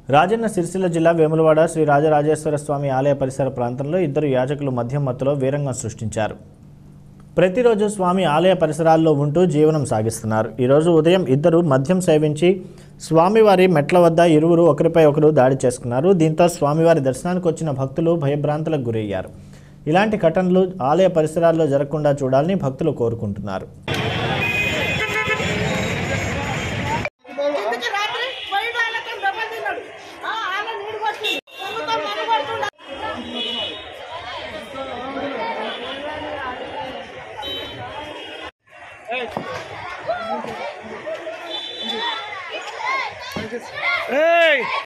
రాజన్న సిరిసిల్ల జిల్లా వేములవాడ శ్రీ రాజరాజేశ్వర స్వామి ఆలయ పరిసర ప్రాంతంలో ఇద్దరు యాజకులు మద్యం మత్తులో వీరంగం సృష్టించారు ప్రతిరోజు స్వామి ఆలయ పరిసరాల్లో ఉంటూ జీవనం సాగిస్తున్నారు ఈరోజు ఉదయం ఇద్దరు మద్యం సేవించి స్వామివారి మెట్ల వద్ద ఇరువురు ఒకరిపై ఒకరు దాడి చేసుకున్నారు దీంతో స్వామివారి దర్శనానికి వచ్చిన భక్తులు భయభ్రాంతులకు గురయ్యారు ఇలాంటి ఘటనలు ఆలయ పరిసరాల్లో జరగకుండా చూడాలని భక్తులు కోరుకుంటున్నారు ఇంటికి రాత్రి పోయి వాళ్ళతో దెబ్బలు తిన్నాడు ఆ, ఆళ్ళ నీడు కొట్టి పొంగుతో మన కొడుతుండ Hey!